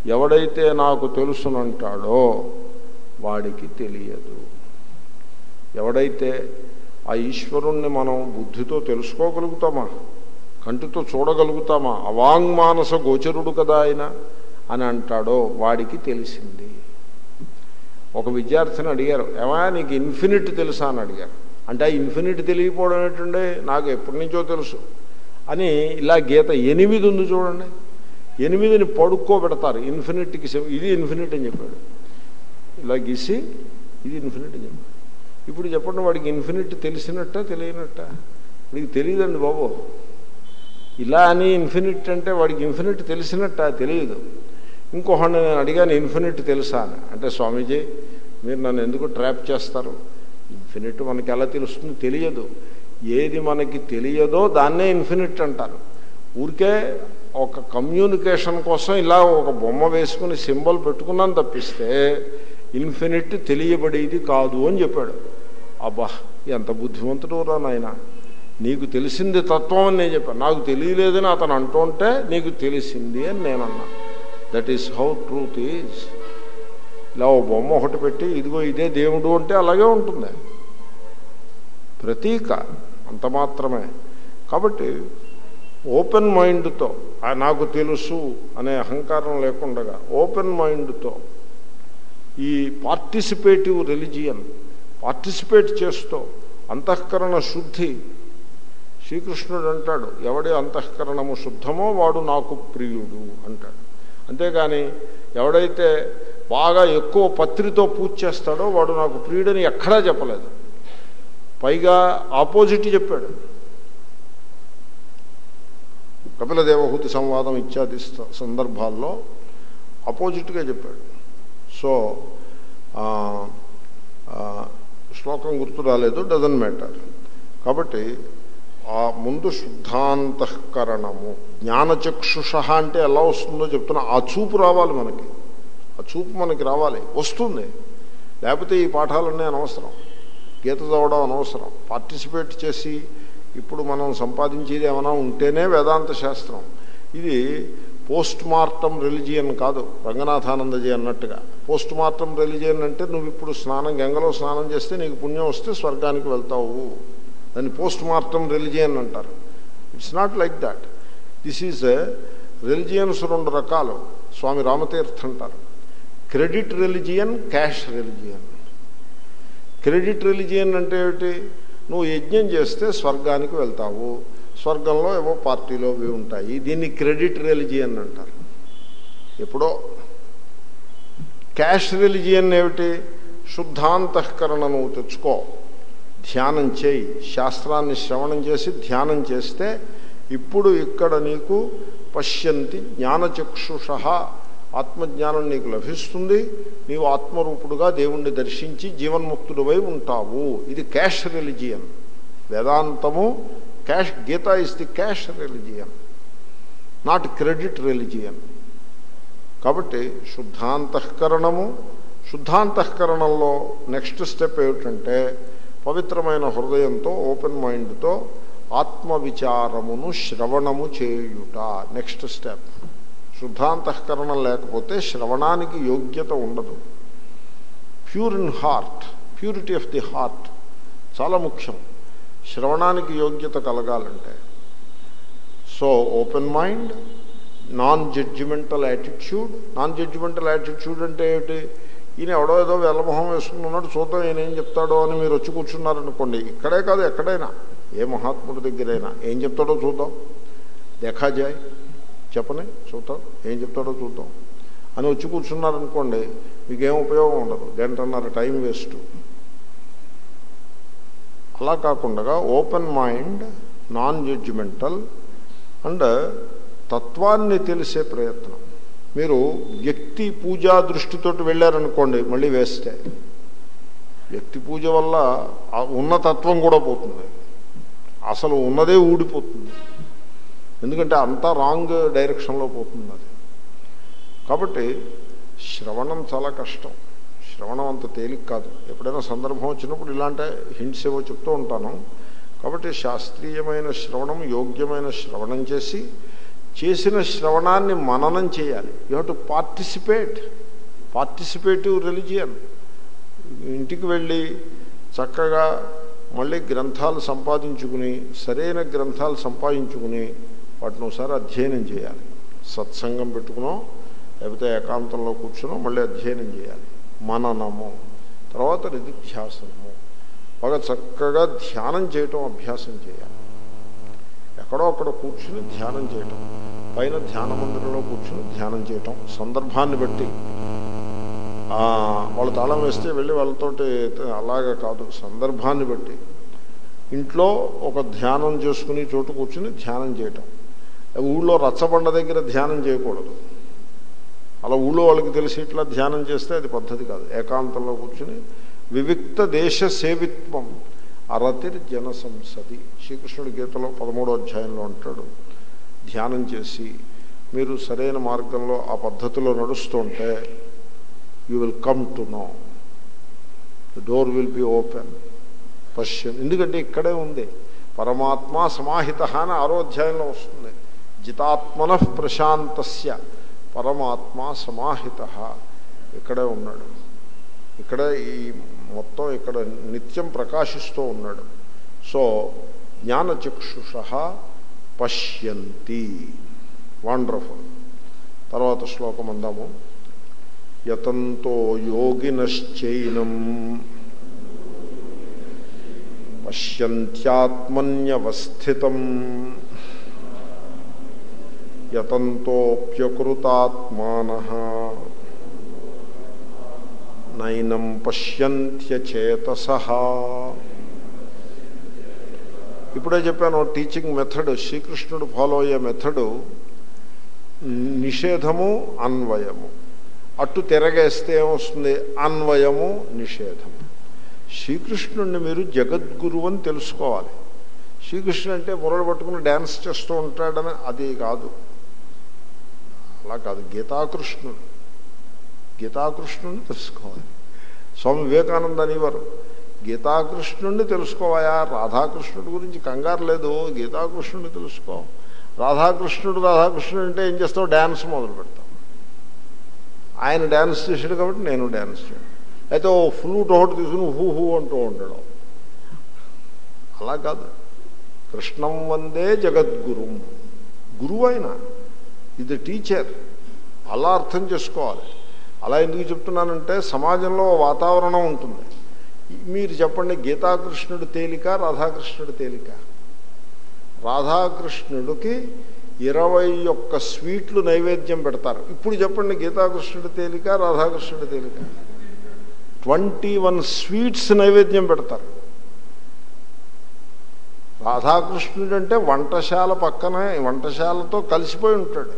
ఎవడైతే నాకు తెలుసునంటాడో వాడికి తెలియదు ఎవడైతే ఆ ఈశ్వరుణ్ణి మనం బుద్ధితో తెలుసుకోగలుగుతామా కంటితో చూడగలుగుతామా అవాంగ్మానస గోచరుడు కదా ఆయన అని అంటాడో వాడికి తెలిసింది ఒక విద్యార్థిని అడిగారు ఏమా నీకు ఇన్ఫినిట్ తెలుసా అని అడిగారు అంటే ఆ ఇన్ఫినిట్ తెలియకపోవడం ఏంటంటే నాకు ఎప్పటి నుంచో తెలుసు అని ఇలా గీత ఎనిమిది ఉంది చూడండి ఎనిమిదిని పడుకోబెడతారు ఇన్ఫినిట్కి సె- ఇది ఇన్ఫినిట్ అని చెప్పాడు ఇలా గీసి ఇది ఇన్ఫినిట్ అని చెప్పాడు ఇప్పుడు చెప్పండి వాడికి ఇన్ఫినిట్ తెలిసినట్ట తెలియనట్ట వాడికి తెలియదండి బాబు ఇలా అని ఇన్ఫినిట్ అంటే వాడికి ఇన్ఫినిట్ తెలిసినట్ట తెలియదు ఇంకొకటి నేను అడిగాను ఇన్ఫినిట్ తెలుసా అని అంటే స్వామీజీ మీరు నన్ను ఎందుకు ట్రాప్ చేస్తారు ఇన్ఫినిట్ మనకి ఎలా తెలుస్తుంది తెలియదు ఏది మనకి తెలియదో దాన్నే ఇన్ఫినిట్ అంటారు ఊరికే ఒక కమ్యూనికేషన్ కోసం ఇలా ఒక బొమ్మ వేసుకుని సింబల్ పెట్టుకున్నాను తప్పిస్తే ఇన్ఫినిట్ తెలియబడేది కాదు అని చెప్పాడు అబ్బా ఎంత బుద్ధిమంతుడు రా నాయన నీకు తెలిసింది తత్వం అని నేను చెప్పాను నాకు తెలియలేదని అతను అంటుంటే నీకు తెలిసింది అని నేను అన్నా that is how truth is ఇలా ఓ బొమ్మ ఒకటి పెట్టి ఇదిగో ఇదే దేవుడు అంటే అలాగే ఉంటుంది ప్రతీక అంత మాత్రమే కాబట్టి ఓపెన్ మైండ్తో "ఆ, నాకు తెలుసు అనే అహంకారం లేకుండా ఓపెన్ మైండ్తో ఈ పార్టిసిపేటివ్ రిలిజియన్ పార్టిసిపేట్ చేస్తూ అంతఃకరణ శుద్ధి శ్రీకృష్ణుడు అంటాడు ఎవడి అంతఃకరణము శుద్ధమో వాడు నాకు ప్రియుడు అంటాడు అంతేగాని ఎవడైతే బాగా ఎక్కువ పత్రితో పూజ చేస్తాడో వాడు నాకు ప్రియుడని ఎక్కడా చెప్పలేదు పైగా ఆపోజిట్ చెప్పాడు కపిల దేవహూతి సంవాదం ఇత్యాది స- సందర్భాల్లో ఆపోజిట్గా చెప్పాడు సో ఆ, ఆ, శ్లోకం గుర్తు రాలేదు డజన్ మ్యాటర్ కాబట్టి ఆ ముందు శుద్ధాంతఃకరణము జ్ఞానచక్షుష అంటే ఎలా వస్తుందో చెప్తున్నా ఆ చూపు రావాలి మనకి ఆ చూపు మనకి రావాలి వస్తుంది లేకపోతే ఈ పాఠాలన్నీ అనవసరం గీత చదవడం అనవసరం పార్టిసిపేట్ చేసి ఇప్పుడు మనం సంపాదించేది ఏమైనా ఉంటేనే వేదాంత శాస్త్రం ఇది పోస్ట్ మార్టం రిలిజియన్ కాదు రంగనాథానందజీ అన్నట్టుగా పోస్ట్ మార్టం రిలిజియన్ అంటే నువ్వు ఇప్పుడు స్నానం గంగలో స్నానం చేస్తే నీకు పుణ్యం వస్తే స్వర్గానికి వెళ్తావు దాన్ని పోస్ట్ మార్టం రిలిజియన్ అంటారు it's not like that this is religions రెండు రకాలు స్వామి రామతీర్థ్ అంటారు credit religion cash religion credit religion అంటే ఏమిటి నువ్వు యజ్ఞం చేస్తే స్వర్గానికి వెళ్తావు స్వర్గంలో ఏవో పార్టీలో అవి ఉంటాయి దీన్ని క్రెడిట్ రిలిజియన్ అంటారు ఎప్పుడో క్యాష్ రిలిజియన్ ఏమిటి శుద్ధాంతఃకరణ నువ్వు తెచ్చుకో ధ్యానం చేయి శాస్త్రాన్ని శ్రవణం చేసి ధ్యానం చేస్తే ఇప్పుడు ఇక్కడ నీకు పశ్యంతి జ్ఞానచక్షుష ఆత్మజ్ఞానం నీకు లభిస్తుంది నీవు ఆత్మరూపుడుగా దేవుణ్ణి దర్శించి జీవన్ముక్తుడివై ఉంటావు ఇది క్యాష్ రిలిజియన్ వేదాంతము cash Gita is the cash religion not credit religion కాబట్టి శుద్ధాంతఃకరణము శుద్ధాంతఃకరణంలో నెక్స్ట్ స్టెప్ ఏమిటంటే పవిత్రమైన హృదయంతో ఓపెన్ మైండ్తో ఆత్మవిచారమును శ్రవణము చేయుట నెక్స్ట్ స్టెప్ శుద్ధాంతఃకరణం లేకపోతే శ్రవణానికి యోగ్యత ఉండదు pure in heart purity of the heart చాలా ముఖ్యం శ్రవణానికి యోగ్యత కలగాలంటే so open mind non judgmental attitude non judgmental attitude అంటే ఏమిటి ఈయన ఎవడో ఏదో వెల్లమొహం వేసుకున్నాడు చూద్దాం ఈయన ఏం చెప్తాడో అని మీరు వచ్చి కూర్చున్నారనుకోండి ఇక్కడే కాదు ఎక్కడైనా ఏ మహాత్ముడి దగ్గరైనా ఏం చెప్తాడో చూద్దాం దేఖా జాయ్ చెప్పని చూద్దాం ఏం చెప్తాడో చూద్దాం అని వచ్చి కూర్చున్నారనుకోండి మీకేం ఉపయోగం ఉండదు గంటన్నర టైం వేస్ట్ అలా కాకుండా open mind non judgmental and తత్వాన్ని తెలిసే ప్రయత్నం మీరు వ్యక్తి పూజా దృష్టితోటి వెళ్ళారనుకోండి మళ్ళీ వేస్తే వ్యక్తి పూజ వల్ల ఆ ఉన్న తత్వం కూడా పోతుంది అసలు ఉన్నదే ఊడిపోతుంది ఎందుకంటే అంతా రాంగ్ డైరెక్షన్లో పోతుంది అది కాబట్టి శ్రవణం చాలా కష్టం శ్రవణం అంత తేలిక కాదు ఎప్పుడైనా సందర్భం వచ్చినప్పుడు ఇలాంటి హింట్స్ ఏవో చెప్తూ ఉంటాను కాబట్టి శాస్త్రీయమైన శ్రవణం యోగ్యమైన శ్రవణం చేసి చేసిన శ్రవణాన్ని మననం చేయాలి you have to participate participative religion ఇంటికి వెళ్ళి చక్కగా మళ్ళీ గ్రంథాలు సంపాదించుకుని సరైన గ్రంథాలు సంపాదించుకుని వాటిని ఒకసారి అధ్యయనం చేయాలి సత్సంగం పెట్టుకునో లేకపోతే ఏకాంతంలో కూర్చునో మళ్ళీ అధ్యయనం చేయాలి మననము తర్వాత నిధిధ్యాసనము బాగా చక్కగా ధ్యానం చేయటం అభ్యాసం చేయాలి ఎక్కడో అక్కడ కూర్చుని ధ్యానం చేయటం పైన ధ్యాన మందిరంలో కూర్చుని ధ్యానం చేయటం సందర్భాన్ని బట్టి ఆ, వాళ్ళు తాళం వేస్తే వెళ్ళి వాళ్ళతోటి అలాగా కాదు సందర్భాన్ని బట్టి ఇంట్లో ఒక ధ్యానం చేసుకుని చోటు కూర్చుని ధ్యానం చేయటం ఊళ్ళో రచ్చబండ దగ్గర ధ్యానం చేయకూడదు అలా ఊళ్ళో వాళ్ళకి తెలిసి ఇట్లా ధ్యానం చేస్తే అది పద్ధతి కాదు ఏకాంతంలో కూర్చుని వివిక్త దేశ సేవిత్వం అరతిర్ జన సంసది శ్రీకృష్ణుడి గీతలో పదమూడో అధ్యాయంలో అంటాడు ధ్యానం చేసి మీరు సరైన మార్గంలో ఆ పద్ధతిలో నడుస్తుంటే you will come to know the door will be open పశ్యం ఎందుకంటే ఇక్కడే ఉంది పరమాత్మ సమాహిత అని ఆరో అధ్యాయంలో వస్తుంది జితాత్మన ప్రశాంతస్య పరమాత్మ సమాహిత ఇక్కడే ఉన్నాడు ఇక్కడ ఈ మొత్తం ఇక్కడ నిత్యం ప్రకాశిస్తూ ఉన్నాడు సో జ్ఞానచక్షుష పశ్యంతి వండర్ఫుల్ తర్వాత శ్లోకం అందాము యతంతో యోగినశ్చైనం పశ్యంత్యాత్మన్యవస్థితం యతంతోప్యకృతాత్మాన నైనం పశ్యంత్యచేతస ఇప్పుడే చెప్పాను టీచింగ్ మెథడ్ శ్రీకృష్ణుడు ఫాలో అయ్యే మెథడు నిషేధము అన్వయము అట్టు తిరగేస్తే ఏమొస్తుంది అన్వయము నిషేధము శ్రీకృష్ణుడిని మీరు జగద్గురు అని తెలుసుకోవాలి శ్రీకృష్ణుడు అంటే మురళి పట్టుకుని డ్యాన్స్ చేస్తూ ఉంటాడని అది కాదు అలా కాదు గీతాకృష్ణుడు గీతాకృష్ణుడిని తెలుసుకోవాలి స్వామి వివేకానంద అనేవారు గీతాకృష్ణుడిని తెలుసుకోవాయా రాధాకృష్ణుడి గురించి కంగారు లేదు గీతాకృష్ణుడిని తెలుసుకో రాధాకృష్ణుడు రాధాకృష్ణుడు అంటే ఏం చేస్తావు డ్యాన్స్ మొదలు పెడతాం ఆయన డ్యాన్స్ చేసాడు కాబట్టి నేను డ్యాన్స్ చేయను అయితే ఓ ఫ్లూట్ ఒకటి తీసుకుని హూ హూ అంటూ ఉంటాడు అలా కాదు కృష్ణం వందే జగద్గురు గురువు ఆయన ఇది టీచర్ అలా అర్థం చేసుకోవాలి అలా ఎందుకు చెప్తున్నానంటే సమాజంలో ఓ వాతావరణం ఉంటుంది మీరు చెప్పండి గీతాకృష్ణుడు తేలిక రాధాకృష్ణుడు తేలిక రాధాకృష్ణుడికి ఇరవై ఒక్క స్వీట్లు నైవేద్యం పెడతారు ఇప్పుడు చెప్పండి గీతాకృష్ణుడు తేలిక రాధాకృష్ణుడు తేలిక ట్వంటీ వన్ స్వీట్స్ నైవేద్యం పెడతారు రాధాకృష్ణుడు అంటే వంటశాల పక్కనే వంటశాలతో కలిసిపోయి ఉంటాడు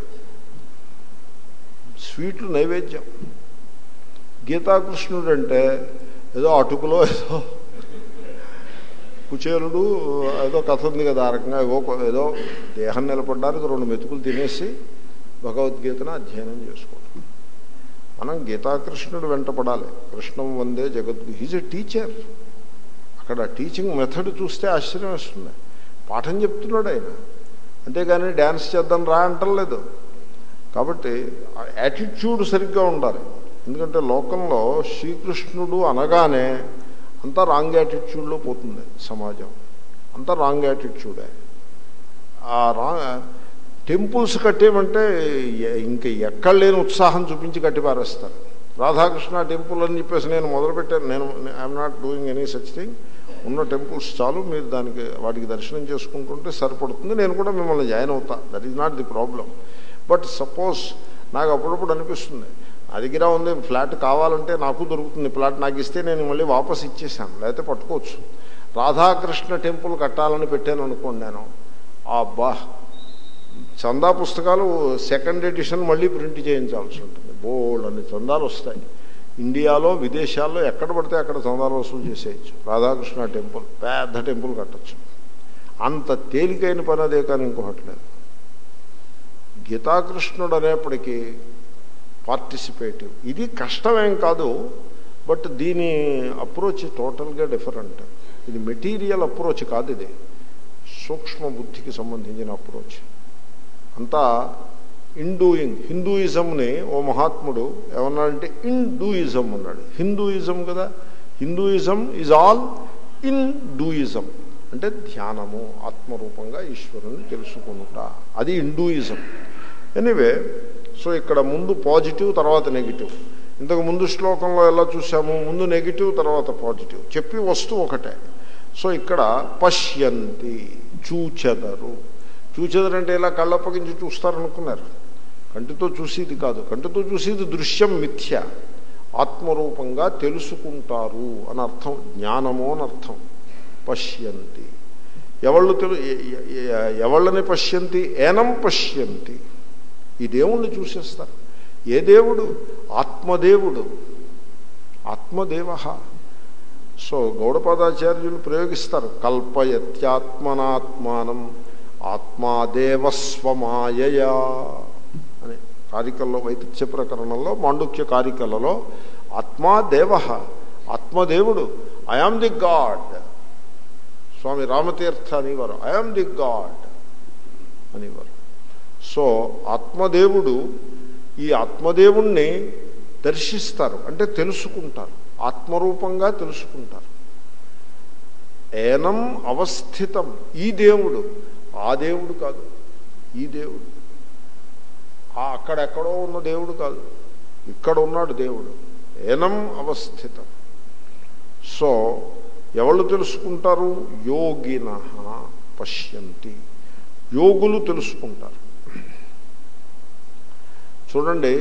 స్వీట్లు నైవేద్యం గీతాకృష్ణుడు అంటే ఏదో అటుకులో ఏదో కుచేలుడు ఏదో కథ ఉంది కదా ఆ రకంగా ఏవో ఏదో దేహం నిలబడడానికి రెండు మెతుకులు తినేసి భగవద్గీతను అధ్యయనం చేసుకోవడం మనం గీతాకృష్ణుడు వెంటపడాలి కృష్ణం వందే జగద్గు హీజ్ ఎ టీచర్ అక్కడ టీచింగ్ మెథడ్ చూస్తే ఆశ్చర్యం వస్తుంది పాఠం చెప్తున్నాడు ఆయన అంతేగాని డ్యాన్స్ చేద్దాం రా అంటలేదు కాబట్టి యాటిట్యూడ్ సరిగ్గా ఉండాలి ఎందుకంటే లోకంలో శ్రీకృష్ణుడు అనగానే అంతా రాంగ్ యాటిట్యూడ్లో పోతుంది సమాజం అంతా రాంగ్ యాటిట్యూడే ఆ రా టెంపుల్స్ కట్టేమంటే ఇంక ఎక్కడ లేని ఉత్సాహం చూపించి కట్టి పారేస్తారు రాధాకృష్ణ టెంపుల్ అని చెప్పేసి నేను మొదలుపెట్టాను నేను I'm not doing any such thing ఉన్న టెంపుల్స్ చాలు మీరు దానికి వాటికి దర్శనం చేసుకుంటుంటే సరిపడుతుంది నేను కూడా మిమ్మల్ని జాయిన్ అవుతా that is not the problem but suppose నాకు అప్పుడప్పుడు అనిపిస్తుంది నా దగ్గర ఉంది ఫ్లాట్ కావాలంటే నాకు దొరుకుతుంది ఫ్లాట్ నాకు ఇస్తే నేను మళ్ళీ వాపస్ ఇచ్చేసాను లేకపోతే పట్టుకోవచ్చు రాధాకృష్ణ టెంపుల్ కట్టాలని పెట్టాను అనుకోండి నేను అబ్బా చందా పుస్తకాలు సెకండ్ ఎడిషన్ మళ్ళీ ప్రింట్ చేయించాల్సి ఉంటుంది బోల్డ్ అన్ని చందాలు వస్తాయి ఇండియాలో విదేశాల్లో ఎక్కడ పడితే అక్కడ చందాలు వసూలు చేసేయచ్చు రాధాకృష్ణ టెంపుల్ పెద్ద టెంపుల్ కట్టచ్చు అంత తేలికైన పని అదే కానీ ఇంకొకటి లేదు గీతాకృష్ణుడు అనేప్పటికీ పార్టిసిపేటివ్ ఇది కష్టమేం కాదు బట్ దీని అప్రోచ్ టోటల్గా డిఫరెంట్ ఇది మెటీరియల్ అప్రోచ్ కాదు ఇది సూక్ష్మ బుద్ధికి సంబంధించిన అప్రోచ్ అంతా ఇన్ డూయింగ్ హిందూయిజంని ఓ మహాత్ముడు ఏమన్నాడంటే ఇన్ డూయిజం అన్నాడు హిందూయిజం కదా Hinduism is all in doism అంటే ధ్యానము ఆత్మరూపంగా ఈశ్వరుని తెలుసుకునుట అది హిందూయిజం ఎనీవే సో ఇక్కడ ముందు పాజిటివ్ తర్వాత నెగిటివ్ ఇంతకు ముందు శ్లోకంలో ఎలా చూసాము ముందు నెగిటివ్ తర్వాత పాజిటివ్ చెప్పి వస్తువు ఒకటే సో ఇక్కడ పశ్యంతి చూచెదరు చూచెదరు అంటే ఇలా కళ్ళప్పగించి చూస్తారనుకున్నారు కంటితో చూసేది కాదు కంటితో చూసేది దృశ్యం మిథ్య ఆత్మరూపంగా తెలుసుకుంటారు అని అర్థం జ్ఞానము అని అర్థం పశ్యంతి ఎవళ్ళు తెలు ఎవళ్ళని పశ్యంతి ఏనం పశ్యంతి ఈ దేవుణ్ణి చూసేస్తారు ఏ దేవుడు ఆత్మదేవుడు ఆత్మదేవ సో గౌడపాదాచార్యులు ప్రయోగిస్తారు కల్పయత్యాత్మనాత్మానం ఆత్మాదేవస్వమాయయా అని కారికల్లో వైతిథ్య ప్రకరణంలో మాండుక్య కారికలలో ఆత్మాదేవ ఆత్మదేవుడు I am the God Swami Ramatirtha అనేవారు ఐఆమ్ ది గాడ్ అనేవారు సో ఆత్మదేవుడు ఈ ఆత్మదేవుణ్ణి దర్శిస్తారు అంటే తెలుసుకుంటారు ఆత్మరూపంగా తెలుసుకుంటారు ఏనం అవస్థితం ఈ దేవుడు ఆ దేవుడు కాదు ఈ దేవుడు ఆ అక్కడెక్కడో ఉన్న దేవుడు కాదు ఇక్కడ ఉన్నాడు దేవుడు ఏనం అవస్థితం సో ఎవళ్ళు తెలుసుకుంటారు యోగిన పశ్యంతి యోగులు తెలుసుకుంటారు చూడండి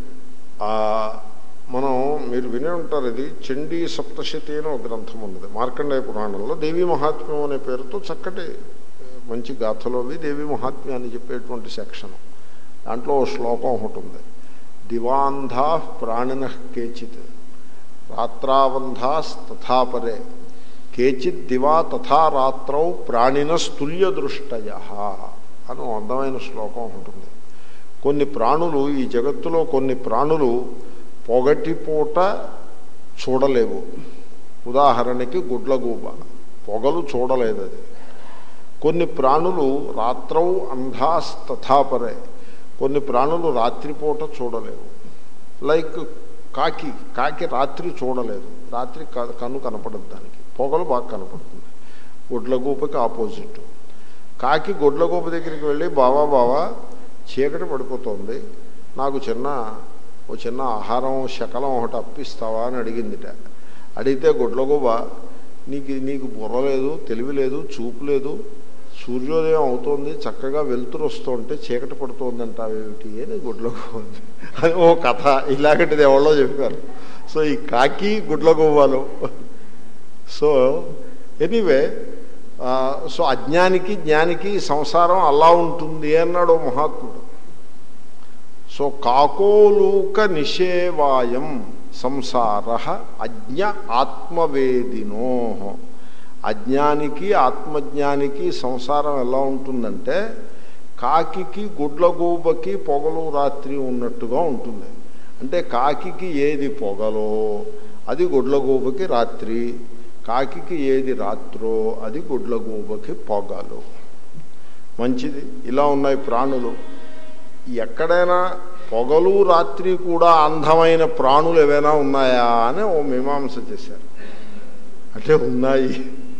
మనం మీరు వినే ఉంటారు ఇది చండీ సప్తశతి అని ఒక గ్రంథం ఉన్నది మార్కండేయ పురాణంలో దేవీ మహాత్మ్యం అనే పేరుతో చక్కటి మంచి గాథలోవి దేవీ మహాత్మ్యం అని చెప్పేటువంటి సెక్షన్ దాంట్లో ఓ శ్లోకం ఒకటి ఉంది దివాంధా ప్రాణిన కేచిత్ రాత్రావంధాస్ తథాపరే కేచిత్ దివా తథా రాత్రౌ ప్రాణినస్తుల్య దృష్టయ అని అందమైన శ్లోకం ఉంటుంది కొన్ని ప్రాణులు ఈ జగత్తులో కొన్ని ప్రాణులు పొగటిపూట చూడలేవు ఉదాహరణకి గుడ్లగూబ పొగలు చూడలేదు అది కొన్ని ప్రాణులు రాత్రౌ అంధాస్ తథాపరే కొన్ని ప్రాణులు రాత్రిపూట చూడలేవు లైక్ కాకి కాకి రాత్రి చూడలేదు రాత్రి కన్ను కనపడదు దానికి పొగలు బాగా కనపడుతుంది గుడ్లగూపకి ఆపోజిట్ కాకి గుడ్లగూప దగ్గరికి వెళ్ళి బావా బావా చీకటి పడిపోతుంది నాకు చిన్న ఓ చిన్న ఆహారం శకలం ఒకటి అప్పిస్తావా అని అడిగిందిట అడిగితే గుడ్లగూబ నీకు నీకు బుర్ర లేదు తెలివి లేదు చూపు లేదు సూర్యోదయం అవుతోంది చక్కగా వెలుతురు వస్తుంటే చీకటి పడుతోందంటావేమిటి అని గుడ్లగూబ అది ఓ కథ ఇలాగంటిది ఎవరో చెప్పారు సో ఈ కాకి గుడ్లగూబలు సో ఎనీవే సో అజ్ఞానికి జ్ఞానికి సంసారం అలా ఉంటుంది అన్నాడు మహాత్ముడు సో కాకోలూక నిషేవాయం సంసార అజ్ఞ ఆత్మవేదినో అజ్ఞానికి ఆత్మజ్ఞానికి సంసారం ఎలా ఉంటుందంటే కాకికి గుడ్లగూబకి పొగలు రాత్రి ఉన్నట్టుగా ఉంటుంది అంటే కాకికి ఏది పొగలో అది గుడ్లగూబకి రాత్రి కాకికి ఏది రాత్రో అది గుడ్లగూబకి పొగలు మంచిది ఇలా ఉన్నాయి ప్రాణులు ఎక్కడైనా పొగలు రాత్రి కూడా అందమైన ప్రాణులు ఏవైనా ఉన్నాయా అని ఓ మీమాంస చేశారు అంటే ఉన్నాయి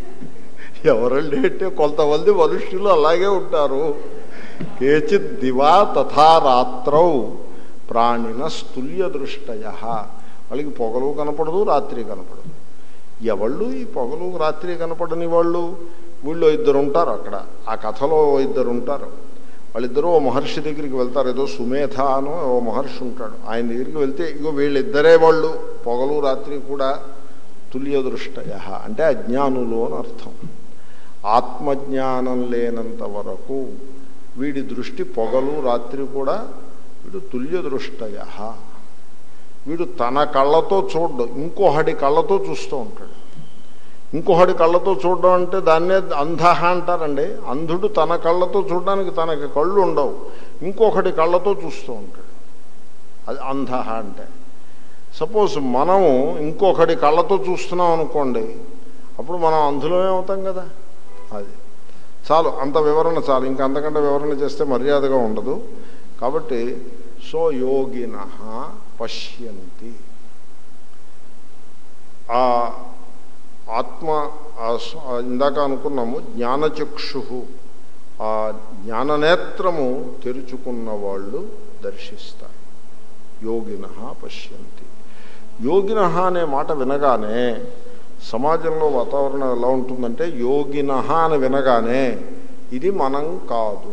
ఎవరండి అంటే కొంతమంది మనుష్యులు అలాగే ఉంటారు కేచిత్ దివా తథా రాత్రౌ ప్రాణిన స్తుల్య దృష్టయ వాళ్ళకి పొగలు కనపడదు రాత్రి కనపడదు ఎవళ్ళు ఈ పొగలు రాత్రి కనపడని వాళ్ళు వీళ్ళు ఇద్దరు ఉంటారు అక్కడ ఆ కథలో ఇద్దరు ఉంటారు వాళ్ళిద్దరూ ఓ మహర్షి దగ్గరికి వెళ్తారు ఏదో సుమేధ అనో ఓ మహర్షి ఉంటాడు ఆయన దగ్గరికి వెళ్తే ఇగో వీళ్ళిద్దరే వాళ్ళు పొగలు రాత్రి కూడా తుల్య దృష్టయ అంటే అజ్ఞానులు అని అర్థం ఆత్మజ్ఞానం లేనంత వరకు వీడి దృష్టి పొగలు రాత్రి కూడా వీడు తుల్య దృష్టయ వీడు తన కళ్ళతో చూడ్డు ఇంకొకటి కళ్ళతో చూస్తూ ఉంటాడు ఇంకొకటి కళ్ళతో చూడడం అంటే దాన్నే అంధ అంటారండి అంధుడు తన కళ్ళతో చూడడానికి తనకి కళ్ళు ఉండవు ఇంకొకటి కళ్ళతో చూస్తూ ఉంటాడు అది అంధ అంటే సపోజ్ మనము ఇంకొకటి కళ్ళతో చూస్తున్నాం అనుకోండి అప్పుడు మనం అంధులమే అవుతాం కదా అది చాలు అంత వివరణ చాలు ఇంకా అంతకంటే వివరణ చేస్తే మర్యాదగా ఉండదు కాబట్టి సో యోగిన పశ్యంతి ఆ ఆత్మ ఆ స- ఆ ఇందాక అనుకున్నాము జ్ఞానచక్షు ఆ జ్ఞాననేత్రము తెరుచుకున్న వాళ్ళు దర్శిస్తారు యోగిన పశ్యంతి యోగిన అనే మాట వినగానే సమాజంలో వాతావరణం ఎలా ఉంటుందంటే యోగిన అని వినగానే ఇది మనం కాదు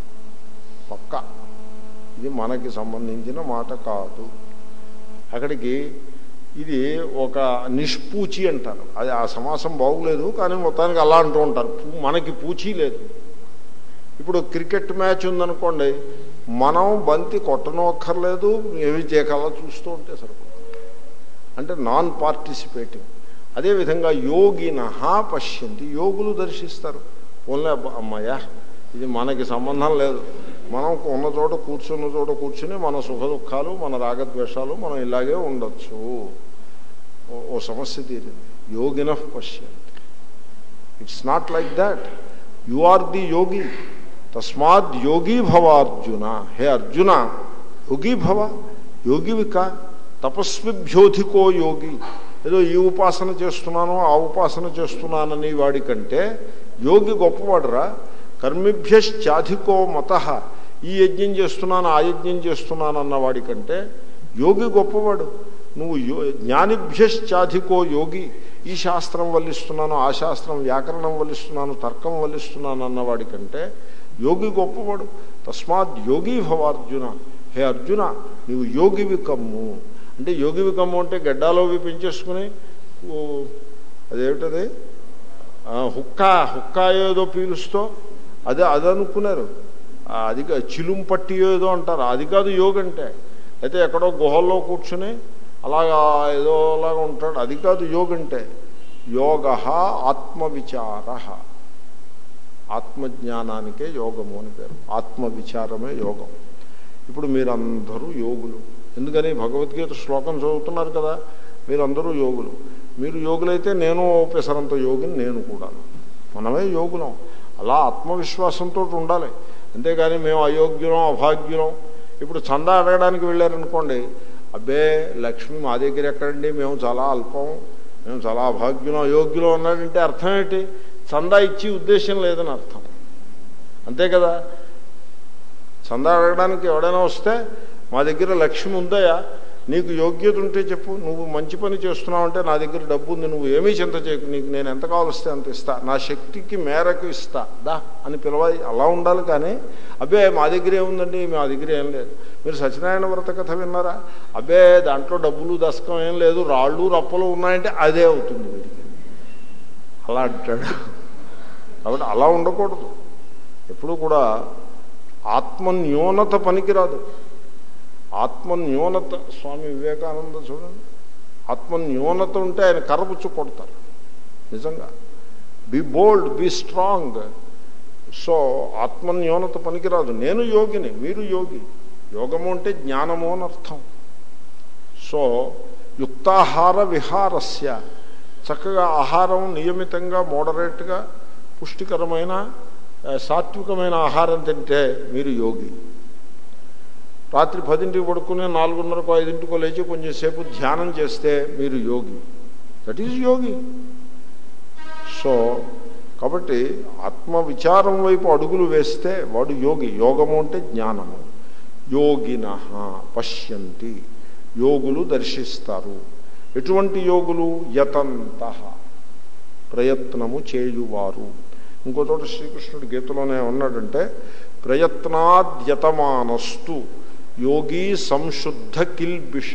పక్క ఇది మనకి సంబంధించిన మాట కాదు అక్కడికి ఇది ఒక నిష్పూచి అంటారు అది ఆ సమాసం బాగులేదు కానీ మొత్తానికి అలా అంటూ ఉంటారు పూ- మనకి పూచి లేదు ఇప్పుడు క్రికెట్ మ్యాచ్ ఉందనుకోండి మనం బంతి కొట్టనక్కర్లేదు ఏమి చేయకల్లా చూస్తూ ఉంటే సరిపోతుంది అంటే నాన్ పార్టిసిపేటింగ్ అదేవిధంగా యోగిన పశ్యంతి యోగులు దర్శిస్తారు ఓన్లీ అమ్మాయ్యా ఇది మనకి సంబంధం లేదు మనం ఉన్న చోట కూర్చున్న చోట కూర్చుని మన సుఖ దుఃఖాలు మన రాగద్వేషాలు మనం ఇలాగే ఉండొచ్చు ఓ- ఓ సమస్య తీరింది యోగిన పశ్యంతి it's not like that you are the yogi తస్మాత్ యోగి భవ అర్జున హే అర్జున యోగి భవ యోగివిక తపస్విభ్యోధికో యోగి ఏదో ఈ ఉపాసన చేస్తున్నాను ఆ ఉపాసన చేస్తున్నానని వాడికంటే యోగి గొప్పవాడురా కర్మిభ్యశ్చాధికో మత ఈ యజ్ఞం చేస్తున్నాను ఆ యజ్ఞం చేస్తున్నాను అన్న వాడికంటే యోగి గొప్పవాడు నువ్వు యో జ్ఞానిభ్యశ్చాధికో యోగి ఈ శాస్త్రం వల్లిస్తున్నాను ఆ శాస్త్రం వ్యాకరణం వల్లిస్తున్నాను తర్కం వల్లిస్తున్నాను అన్నవాడి కంటే యోగి గొప్పవాడు తస్మాత్ యోగి భవార్జున హే అర్జున నీవు యోగివి కమ్ము అంటే యోగివి కమ్ము అంటే గడ్డాలోవి పెంచేసుకుని ఓ, అదేమిటది ఆ, హుక్కా హుక్కా ఏదో పీలుస్తూ అదే అది అనుకున్నారు ఆ, అది కా- చిలుం పట్టి ఏదో అంటారు అది కాదు యోగ అంటే అయితే ఎక్కడో గుహల్లో కూర్చుని అలాగా ఏదో అలాగా ఉంటాడు అది కాదు యోగ అంటే యోగ ఆత్మవిచార ఆత్మజ్ఞానానికే యోగము అని పేరు ఆత్మవిచారమే యోగం ఇప్పుడు మీరందరూ యోగులు ఎందుకని భగవద్గీత శ్లోకం చదువుతున్నారు కదా మీరందరూ యోగులు మీరు యోగులైతే నేను ఓపెసరంత యోగిని నేను కూడా మనమే యోగులం అలా ఆత్మవిశ్వాసంతో ఉండాలి అంతేగాని మేము అయోగ్యులం అభాగ్యులం ఇప్పుడు చందా అడగడానికి వెళ్ళారనుకోండి అబ్బే లక్ష్మి మా దగ్గర ఎక్కడండి మేము చాలా అల్పం మేము చాలా అభాగ్యులం అయోగ్యులం అన్నాడంటే అర్థం ఏంటి చందా ఇచ్చి ఉద్దేశం లేదని అర్థం అంతే కదా చందా అడగడానికి ఎవడైనా వస్తే మా దగ్గర లక్ష్యం ఉందయా నీకు యోగ్యత ఉంటే చెప్పు నువ్వు మంచి పని చేస్తున్నావు అంటే నా దగ్గర డబ్బు ఉంది నువ్వు ఏమీ చింత చేయకు నీకు నేను ఎంత కావలిస్తే అంత ఇస్తా నా శక్తికి మేరకు ఇస్తా దా అని పిలవాలి అలా ఉండాలి కానీ అబ్బే మా దగ్గర ఏముందండి మా దగ్గర ఏం లేదు మీరు సత్యనారాయణ వ్రత కథ విన్నారా అబ్బే దాంట్లో డబ్బులు దశకం ఏం లేదు రాళ్ళు రప్పలు ఉన్నాయంటే అదే అవుతుంది వీడికి అలా అంటాడు కాబట్టి అలా ఉండకూడదు ఎప్పుడు కూడా ఆత్మన్యూనత పనికిరాదు ఆత్మన్యూనత స్వామి వివేకానంద చూడండి ఆత్మన్యూనత ఉంటే ఆయన కర్రపుచ్చు కొడతారు నిజంగా be bold be strong so ఆత్మన్యూనత పనికిరాదు నేను యోగిని మీరు యోగి యోగము అంటే జ్ఞానము అని అర్థం సో యుక్తాహార విహారస్య చక్కగా ఆహారం నియమితంగా మోడరేట్గా పుష్టికరమైన ఆ, సాత్వికమైన ఆహారం తింటే మీరు యోగి రాత్రి పదింటికి పడుకుని నాలుగున్నరకు ఐదింటికో లేచి కొంచెం సేపు ధ్యానం చేస్తే మీరు యోగి దట్ ఈజ్ యోగి సో కాబట్టి ఆత్మ విచారం వైపు అడుగులు వేస్తే వాడు యోగి యోగము అంటే జ్ఞానము యోగిన పశ్యంతి యోగులు దర్శిస్తారు ఎటువంటి యోగులు యతంత ప్రయత్నము చేయువారు ఇంకో చోట శ్రీకృష్ణుడు గీతలోనే ఉన్నాడంటే ప్రయత్నాద్యతమానస్తు యోగి సంశుద్ధ కిల్బిష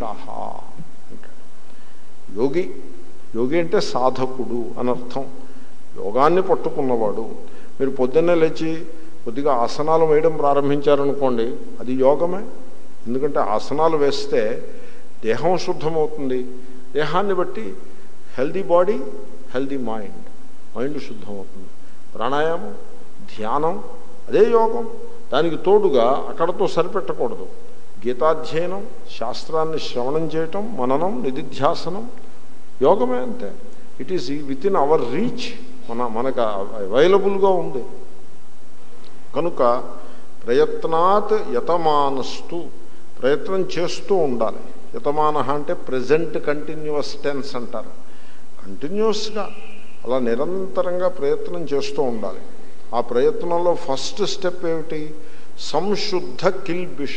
యోగి యోగి అంటే సాధకుడు అనర్థం యోగాన్ని పట్టుకున్నవాడు మీరు పొద్దున్నే లేచి కొద్దిగా ఆసనాలు వేయడం ప్రారంభించారనుకోండి అది యోగమే ఎందుకంటే ఆసనాలు వేస్తే దేహం శుద్ధమవుతుంది దేహాన్ని బట్టి healthy body healthy mind mind శుద్ధమవుతుంది ప్రాణాయామం ధ్యానం అదే యోగం దానికి తోడుగా అక్కడతో సరిపెట్టకూడదు గీతాధ్యయనం శాస్త్రాన్ని శ్రవణం చేయటం మననం నిధిధ్యాసనం యోగమే అంతే it is within our reach మన మనకు అవైలబుల్గా ఉంది కనుక ప్రయత్నాత్ యతమానస్తు ప్రయత్నం చేస్తూ ఉండాలి యతమాన అంటే ప్రజెంట్ కంటిన్యూస్ టెన్స్ అంటారు కంటిన్యూస్గా అలా నిరంతరంగా ప్రయత్నం చేస్తూ ఉండాలి ఆ ప్రయత్నంలో ఫస్ట్ స్టెప్ ఏమిటి సంశుద్ధ కిల్బిష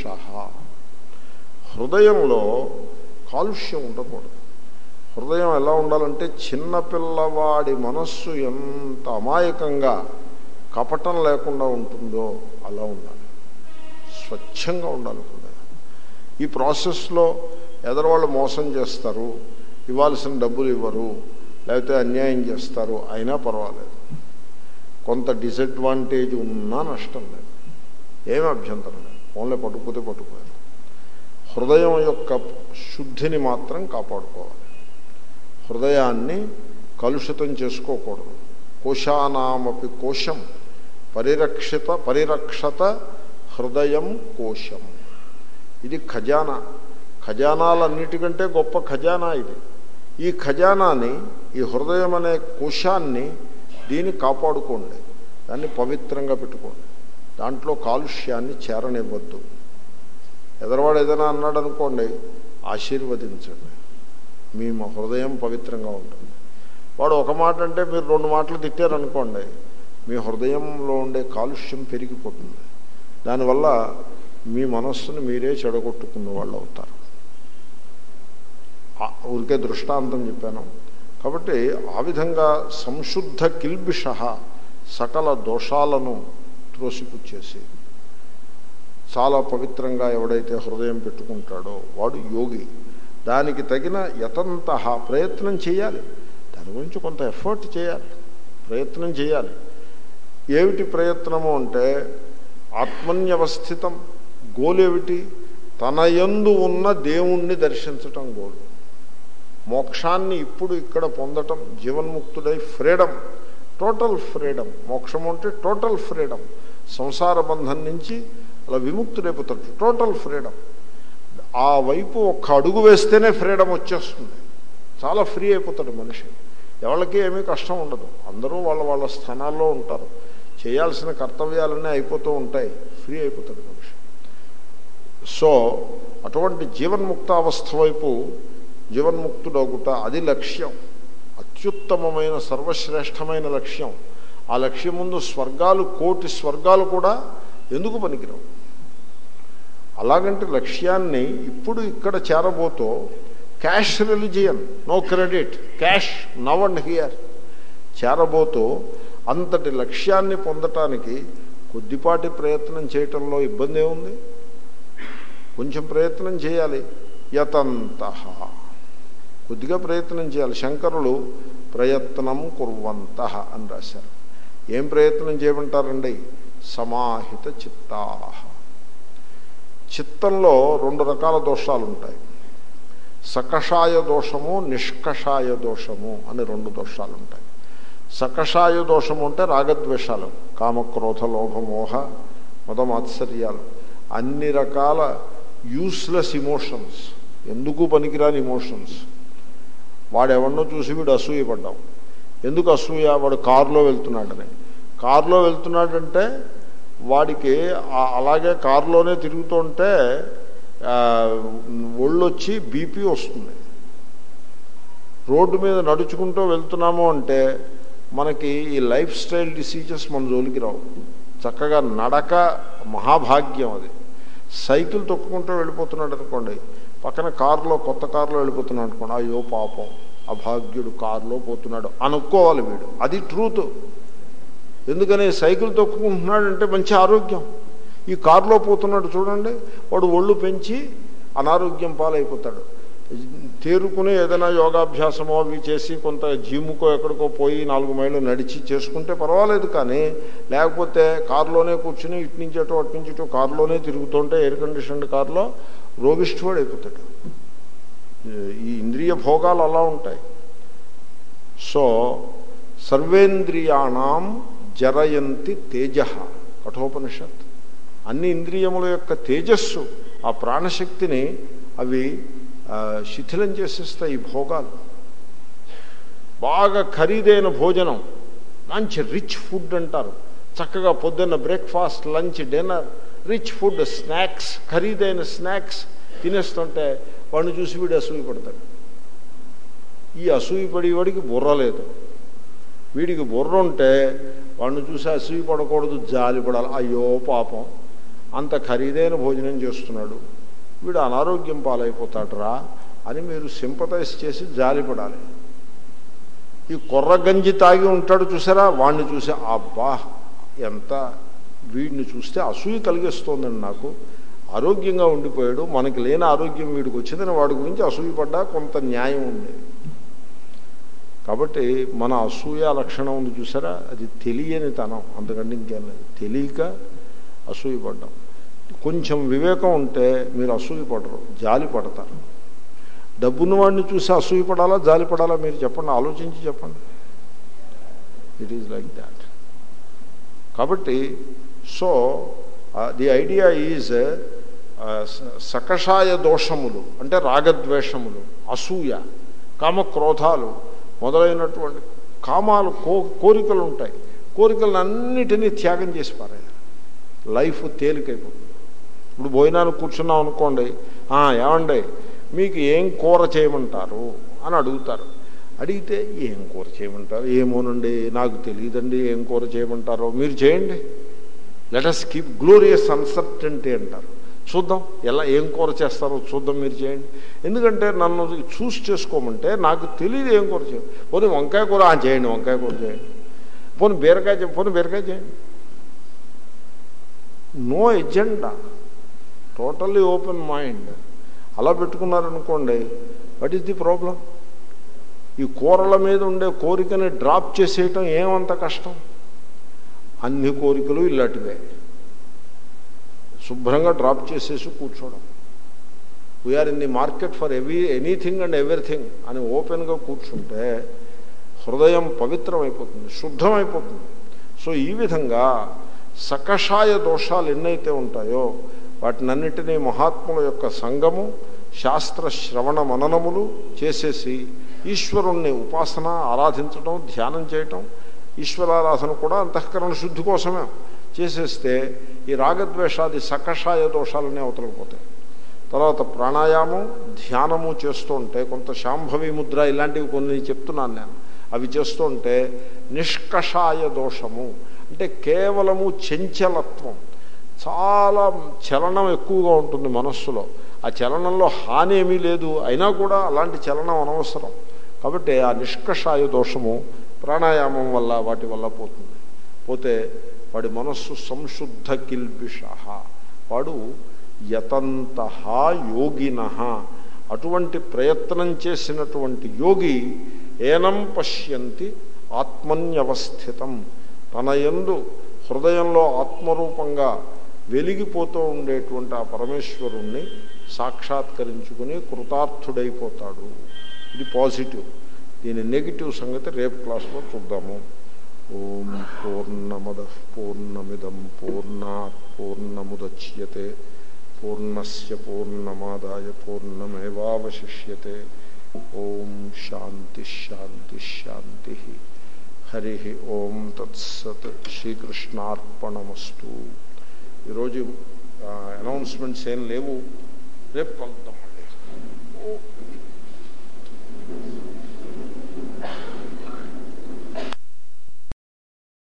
హృదయంలో కాలుష్యం ఉండకూడదు హృదయం ఎలా ఉండాలంటే చిన్నపిల్లవాడి మనస్సు ఎంత అమాయకంగా కపటం లేకుండా ఉంటుందో అలా ఉండాలి స్వచ్ఛంగా ఉండాలి హృదయం ఈ ప్రాసెస్లో ఎదరవాళ్ళు మోసం చేస్తారు ఇవ్వాల్సిన డబ్బులు ఇవ్వరు లేకపోతే అన్యాయం చేస్తారు అయినా పర్వాలేదు కొంత డిసడ్వాంటేజ్ ఉన్నా నష్టం లేదు ఏమి అభ్యంతరం లేదు ఓన్లీ పట్టుకుపోతే పట్టుకోవాలి హృదయం యొక్క శుద్ధిని మాత్రం కాపాడుకోవాలి హృదయాన్ని కలుషితం చేసుకోకూడదు కోశానామపి కోశం పరిరక్షిత పరిరక్షత హృదయం కోశం ఇది ఖజానా ఖజానాలన్నిటికంటే గొప్ప ఖజానా ఇది ఈ ఖజానాని ఈ హృదయం అనే కోశాన్ని దీన్ని కాపాడుకోండి దాన్ని పవిత్రంగా పెట్టుకోండి దాంట్లో కాలుష్యాన్ని చేరనివ్వద్దు ఎదరవాడు ఏదైనా అన్నాడు అనుకోండి ఆశీర్వదించండి మీ హృదయం పవిత్రంగా ఉంటుంది వాడు ఒక మాట అంటే మీరు రెండు మాటలు తిట్టారనుకోండి మీ హృదయంలో ఉండే కాలుష్యం పెరిగిపోతుంది దానివల్ల మీ మనస్సును మీరే చెడగొట్టుకున్న వాళ్ళు అవుతారు ఊరికే దృష్టాంతం చెప్పాను కాబట్టి ఆ విధంగా సంశుద్ధ కిల్బిష సకల దోషాలను త్రోసిపుచ్చేసి చాలా పవిత్రంగా ఎవడైతే హృదయం పెట్టుకుంటాడో వాడు యోగి దానికి తగిన యతంత ప్రయత్నం చేయాలి దాని గురించి కొంత ఎఫర్ట్ చేయాలి ప్రయత్నం చేయాలి ఏమిటి ప్రయత్నము అంటే ఆత్మన్యవస్థితం గోలేమిటి తన యందు ఉన్న దేవుణ్ణి దర్శించటం గోలు మోక్షాన్ని ఇప్పుడు ఇక్కడ పొందటం జీవన్ముక్తుడై ఫ్రీడమ్ టోటల్ ఫ్రీడమ్ మోక్షం అంటే టోటల్ ఫ్రీడమ్ సంసార బంధం నుంచి అలా విముక్తుడైపోతాడు టోటల్ ఫ్రీడమ్ ఆ వైపు ఒక్క అడుగు వేస్తేనే ఫ్రీడమ్ వచ్చేస్తుంది చాలా ఫ్రీ అయిపోతాడు మనిషి ఎవరికి ఏమీ కష్టం ఉండదు అందరూ వాళ్ళ వాళ్ళ స్థానాల్లో ఉంటారు చేయాల్సిన కర్తవ్యాలన్నీ అయిపోతూ ఉంటాయి ఫ్రీ అయిపోతాడు మనిషి సో అటువంటి జీవన్ముక్తావస్థ వైపు జీవన్ముక్తుడొగుట అది లక్ష్యం అత్యుత్తమమైన సర్వశ్రేష్టమైన లక్ష్యం ఆ లక్ష్యం ముందు స్వర్గాలు కోటి స్వర్గాలు కూడా ఎందుకు పనికిరావు అలాగంటే లక్ష్యాన్ని ఇప్పుడు ఇక్కడ చేరబోతో cash religion no credit cash now and here చేరబోతూ అంతటి లక్ష్యాన్ని పొందటానికి కొద్దిపాటి ప్రయత్నం చేయటంలో ఇబ్బంది ఏముంది కొంచెం ప్రయత్నం చేయాలి యతంత కొద్దిగా ప్రయత్నం చేయాలి శంకరులు ప్రయత్నం కుర్వంత అని రాశారు ఏం ప్రయత్నం చేయమంటారండి సమాహిత చిత్తా చిత్తంలో రెండు రకాల దోషాలు ఉంటాయి సకషాయ దోషము నిష్కషాయ దోషము అని రెండు దోషాలు ఉంటాయి సకషాయ దోషము అంటే రాగద్వేషాలు కామక్రోధ లోభమోహ మదమాత్సర్యాలు అన్ని రకాల యూస్లెస్ ఇమోషన్స్ ఎందుకు పనికిరాని ఇమోషన్స్ వాడెవన్నో చూసి వీడు అసూయపడ్డాం ఎందుకు అసూయ వాడు కారులో వెళ్తున్నాడని కారులో వెళ్తున్నాడంటే వాడికి అలాగే కారులోనే తిరుగుతుంటే ఒళ్ళొచ్చి బీపీ వస్తుంది రోడ్డు మీద నడుచుకుంటూ వెళ్తున్నాము అంటే మనకి ఈ లైఫ్ స్టైల్ డిసీజెస్ మన జోలికి రావు చక్కగా నడక మహాభాగ్యం అది సైకిల్ తొక్కుకుంటూ వెళ్ళిపోతున్నాడు అనుకోండి పక్కన కారులో కొత్త కారులో వెళ్ళిపోతున్నాడు అనుకోండి అయ్యో పాపం అభాగ్యుడు కారులో పోతున్నాడు అనుకోవాలి వీడు అది ట్రూత్ ఎందుకని సైకిల్ తొక్కుకుంటున్నాడంటే మంచి ఆరోగ్యం ఈ కారులో పోతున్నాడు చూడండి వాడు ఒళ్ళు పెంచి అనారోగ్యం పాలైపోతాడు తేరుకుని ఏదైనా యోగాభ్యాసమో అవి చేసి కొంత జిమ్కో ఎక్కడికో పోయి నాలుగు మైళ్ళు నడిచి చేసుకుంటే పర్వాలేదు కానీ లేకపోతే కారులోనే కూర్చుని ఇటు నుంచి అటు అటు నుంచి ఇటు కారులోనే తిరుగుతుంటే ఎయిర్ కండిషన్డ్ కారులో రోగిష్ఠువాడు అయిపోతాడు ఈ ఇంద్రియ భోగాలు అలా ఉంటాయి సో సర్వేంద్రియాణం జరయంతి తేజ కఠోపనిషత్ అన్ని ఇంద్రియముల యొక్క తేజస్సు ఆ ప్రాణశక్తిని అవి శిథిలం చేసేస్తాయి ఈ భోగాలు బాగా ఖరీదైన భోజనం మంచి రిచ్ ఫుడ్ అంటారు చక్కగా పొద్దున్న breakfast lunch dinner rich food snacks ఖరీదైన స్నాక్స్ తినేస్తుంటే వాడిని చూసి వీడు అసూయ పడతాడు ఈ అసూయ పడేవాడికి బుర్ర లేదు వీడికి బుర్ర ఉంటే వాడిని చూసి అసూయ పడకూడదు జాలి పడాలి అయ్యో పాపం అంత ఖరీదైన భోజనం చేస్తున్నాడు వీడు అనారోగ్యం పాలైపోతాడరా అని మీరు సింపతైజ్ చేసి జాలి పడాలి ఈ కొర్ర గంజి తాగి ఉంటాడు చూసారా వాడిని చూసి అబ్బా ఎంత వీడిని చూస్తే అసూయ కలిగిస్తోందండి నాకు ఆరోగ్యంగా ఉండిపోయాడు మనకి లేని ఆరోగ్యం వీడికి వచ్చిందని వాడి గురించి అసూయపడ్డా కొంత న్యాయం ఉంది కాబట్టి మన అసూయ లక్షణం ఉంది చూసారా అది తెలియని తనం అంతకంటే ఇంకేం లేదు తెలియక అసూయపడ్డాం కొంచెం వివేకం ఉంటే మీరు అసూయపడరు జాలి పడతారు డబ్బున్న వాడిని చూసి అసూయపడాలా జాలి పడాలా మీరు చెప్పండి ఆలోచించి చెప్పండి ఇట్ ఈజ్ లైక్ దాట్ కాబట్టి సో ది ఐడియా ఈజ్ సకషాయ దోషములు అంటే రాగద్వేషములు అసూయ కామక్రోధాలు మొదలైనటువంటి కామాలు కో కోరికలు ఉంటాయి కోరికలను అన్నిటినీ త్యాగం చేసి పారేయాలి లైఫ్ తేలికైపోతుంది ఇప్పుడు భోజనానికి కూర్చున్నాం అనుకోండి "ఆ, ఏమండి మీకు ఏం కూర చేయమంటారు అని అడుగుతారు అడిగితే ఏం కూర చేయమంటారు ఏమోనండి నాకు తెలియదండి ఏం కూర చేయమంటారో మీరు చేయండి లెటస్ కీప్ గ్లోరియస్ అన్సర్టెంటీ అంటారు చూద్దాం ఎలా ఏం కూర చేస్తారో చూద్దాం మీరు చేయండి ఎందుకంటే నన్ను చూస్ చేసుకోమంటే నాకు తెలియదు ఏం కూర చేయండి పోనీ వంకాయ కూర ఆ, చేయండి వంకాయ కూర చేయండి పోనీ బీరకాయ చే- పోనీ బీరకాయ చేయండి no agenda totally open mind అలా పెట్టుకున్నారనుకోండి వాట్ ఈస్ ది ప్రాబ్లం ఈ కూరల మీద ఉండే కోరికని డ్రాప్ చేసేయటం ఏమంత కష్టం అన్ని కోరికలు ఇలాంటివే శుభ్రంగా డ్రాప్ చేసేసి కూర్చోవడం we are in the market for every anything and everything అని ఓపెన్గా కూర్చుంటే హృదయం పవిత్రమైపోతుంది శుద్ధమైపోతుంది సో ఈ విధంగా సకషాయ దోషాలు ఎన్నైతే ఉంటాయో వాటినన్నిటినీ మహాత్ముల యొక్క సంగము శాస్త్ర శ్రవణ మననములు చేసేసి ఈశ్వరుణ్ణి ఉపాసన ఆరాధించడం ధ్యానం చేయటం ఈశ్వరారాధన కూడా అంతఃకరణ శుద్ధి కోసమే చేసేస్తే ఈ రాగద్వేషాది సకషాయ దోషాలన్నీ అవతలకపోతాయి తర్వాత ప్రాణాయామం ధ్యానము చేస్తుంటే కొంత శాంభవి ముద్ర ఇలాంటివి కొన్ని చెప్తున్నాను నేను అవి చేస్తుంటే నిష్కషాయ దోషము అంటే కేవలము చంచలత్వం చాలా చలనం ఎక్కువగా ఉంటుంది మనస్సులో ఆ చలనంలో హాని ఏమీ లేదు అయినా కూడా అలాంటి చలనం అనవసరం కాబట్టి ఆ నిష్కషాయ దోషము ప్రాణాయామం వల్ల వాటి వల్ల పోతుంది పోతే వాడి మనస్సు సంశుద్ధ కిల్బిష వాడు యతంత యోగిన అటువంటి ప్రయత్నం చేసినటువంటి యోగి ఏనం పశ్యంతి ఆత్మన్యవస్థితం తన యందు హృదయంలో ఆత్మరూపంగా వెలిగిపోతూ ఉండేటువంటి ఆ పరమేశ్వరుణ్ణి సాక్షాత్కరించుకుని కృతార్థుడైపోతాడు ఇది పాజిటివ్ దీని నెగిటివ్ సంగతి రేపు క్లాస్లో చూద్దాము ఓం పూర్ణమద పూర్ణమిదం పూర్ణాత్ పూర్ణముద్యతే పూర్ణస్ పూర్ణమాదాయ పూర్ణమేవాశిష్యతే ఓం శాంతి శాంతి శాంతి హరి ఓం తత్సత్ శ్రీకృష్ణార్పణమస్తు ఈరోజు అనౌన్స్మెంట్స్ ఏం లేవు రేపు కలుద్దాం మళ్ళీ ఓ